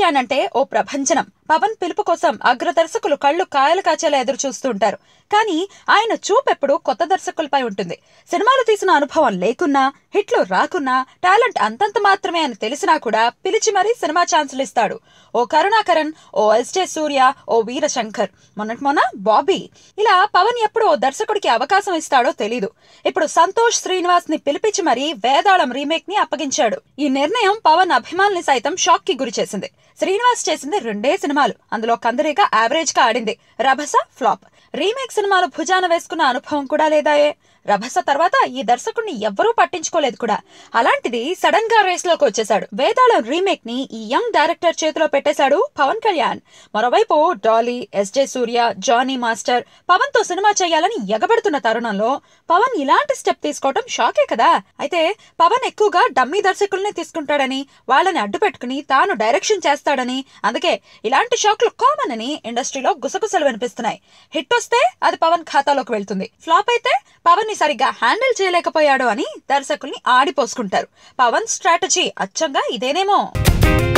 కళ్యాణ్ అంటే ఓ ప్రభంజనం పవన్ పిలుపు కోసం అగ్ర దర్శకులు కళ్ళు కాయలు కాచేలా ఎదురు చూస్తూ ఉంటారు కానీ ఆయన చూపెప్పుడు కొత్త దర్శకులపై ఉంటుంది సినిమాలు తీసిన అనుభవం లేకున్నా హిట్లు రాకున్నా టాలెంట్ అంతంత మాత్రమే అని తెలిసినా కూడా పిలిచి మరీ సినిమా ఛాన్సులు ఇస్తాడు ఓ కరుణాకరణ్ ఓ ఎస్జే సూర్య ఓ వీరశంకర్ మొన్నటి మొన్న బాబీ ఇలా పవన్ ఎప్పుడు ఓ దర్శకుడికి అవకాశం ఇస్తాడో తెలీదు ఇప్పుడు సంతోష్ శ్రీనివాస్ ని పిలిపించి మరీ వేదాళం రీమేక్ ని అప్పగించాడు ఈ నిర్ణయం పవన్ అభిమానుల్ని సైతం షాక్ కి గురి చేసింది శ్రీనివాస్ చేసింది రెండే సినిమాలు అందులో కందరిక యావరేజ్ గా ఆడింది రభస ఫ్లాప్ రీమేక్ సినిమాలు భుజాన వేసుకున్న అనుభవం కూడా లేదాయే రభస తర్వాత ఈ దర్శకుడిని ఎవ్వరూ పట్టించుకోలేదు కూడా అలాంటిది సడన్ గా రేస్ లోకి వచ్చేశాడు వేదాళం రీమేక్ ని ఈ యంగ్ డైరెక్టర్ చేతిలో పెట్టేశాడు పవన్ కళ్యాణ్ మరోవైపు డాలీ ఎస్జే సూర్య జానీ మాస్టర్ పవన్ తో సినిమా చేయాలని ఎగబడుతున్న తరుణంలో పవన్ ఇలాంటి స్టెప్ తీసుకోవడం షాకే కదా అయితే పవన్ ఎక్కువగా డమ్మీ దర్శకుల్ని తీసుకుంటాడని వాళ్ళని అడ్డు పెట్టుకుని తాను డైరెక్షన్ చేస్తాడని అందుకే ఇలాంటి షాక్లు కామన్ అని ఇండస్ట్రీలో గుసగుసలు వినిపిస్తున్నాయి హిట్ వస్తే అది పవన్ ఖాతాలోకి వెళ్తుంది ఫ్లాప్ అయితే పవన్ ని సరిగ్గా హ్యాండిల్ చేయలేకపోయాడు అని దర్శకుల్ని ఆడిపోసుకుంటారు పవన్ స్ట్రాటజీ అచ్చంగా ఇదేనేమో